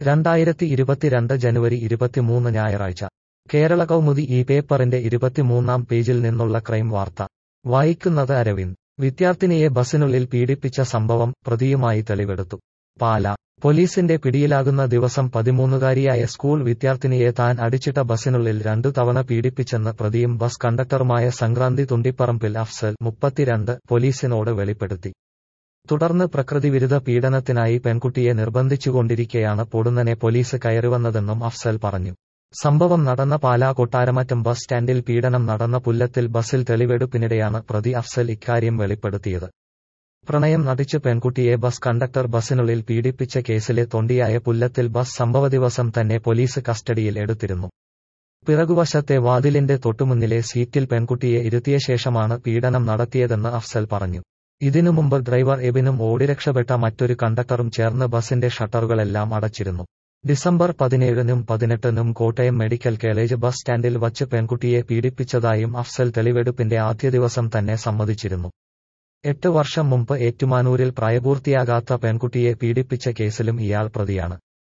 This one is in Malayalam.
രണ്ടായിരത്തി ഇരുപത്തിരണ്ട് ജനുവരി ഇരുപത്തിമൂന്ന് ഞായറാഴ്ച കേരള കൗമുദി ഈ പേപ്പറിന്റെ ഇരുപത്തിമൂന്നാം പേജിൽ നിന്നുള്ള ക്രൈം വാർത്ത വായിക്കുന്നത് അരവിന്ദ് വിദ്യാർത്ഥിനിയെ ബസിനുള്ളിൽ പീഡിപ്പിച്ച സംഭവം പ്രതിയുമായി തെളിവെടുത്തു പാല പോലീസിന്റെ പിടിയിലാകുന്ന ദിവസം പതിമൂന്നുകാരിയായ സ്കൂൾ വിദ്യാർത്ഥിനിയെ താൻ അടിച്ചിട്ട ബസിനുള്ളിൽ രണ്ടു തവണ പീഡിപ്പിച്ചെന്ന് പ്രതിയും ബസ് കണ്ടക്ടറുമായ സംക്രാന്തി തുണ്ടിപ്പറമ്പിൽ അഫ്സൽ മുപ്പത്തിരണ്ട് പോലീസിനോട് വെളിപ്പെടുത്തി തുടർന്ന് പ്രകൃതിവിരുദ്ധ പീഡനത്തിനായി പെൺകുട്ടിയെ നിർബന്ധിച്ചുകൊണ്ടിരിക്കെയാണ് പൊടുന്നനെ പോലീസ് കയറിവന്നതെന്നും അഫ്സൽ പറഞ്ഞു സംഭവം നടന്ന പാലാ കൊട്ടാരമറ്റം ബസ് സ്റ്റാൻഡിൽ പീഡനം നടന്ന പുല്ലത്തിൽ ബസിൽ തെളിവെടുപ്പിനിടെയാണ് പ്രതി അഫ്സൽ ഇക്കാര്യം വെളിപ്പെടുത്തിയത് പ്രണയം നടിച്ച് പെൺകുട്ടിയെ ബസ് കണ്ടക്ടർ ബസിനുള്ളിൽ പീഡിപ്പിച്ച കേസിലെ തൊണ്ടിയായ പുല്ലത്തിൽ ബസ് സംഭവദിവസം തന്നെ പോലീസ് കസ്റ്റഡിയിൽ എടുത്തിരുന്നു പിറകുവശത്തെ വാതിലിന്റെ തൊട്ടുമുന്നിലെ സീറ്റിൽ പെൺകുട്ടിയെ ഇരുത്തിയ ശേഷമാണ് പീഡനം നടത്തിയതെന്ന് അഫ്സൽ പറഞ്ഞു ഇതിനു മുമ്പ് ഡ്രൈവർ എബിനും ഓടിരക്ഷപ്പെട്ട മറ്റൊരു കണ്ടക്ടറും ചേർന്ന് ബസിന്റെ ഷട്ടറുകളെല്ലാം അടച്ചിരുന്നു ഡിസംബർ പതിനേഴിനും പതിനെട്ടിനും കോട്ടയം മെഡിക്കൽ കോളേജ് ബസ് സ്റ്റാൻഡിൽ വച്ച് പെൺകുട്ടിയെ പീഡിപ്പിച്ചതായും അഫ്സൽ തെളിവെടുപ്പിന്റെ ആദ്യ ദിവസം തന്നെ സമ്മതിച്ചിരുന്നു എട്ട് വർഷം മുമ്പ് ഏറ്റുമാനൂരിൽ പ്രായപൂർത്തിയാകാത്ത പെൺകുട്ടിയെ പീഡിപ്പിച്ച കേസിലും ഇയാൾ പ്രതിയാണ്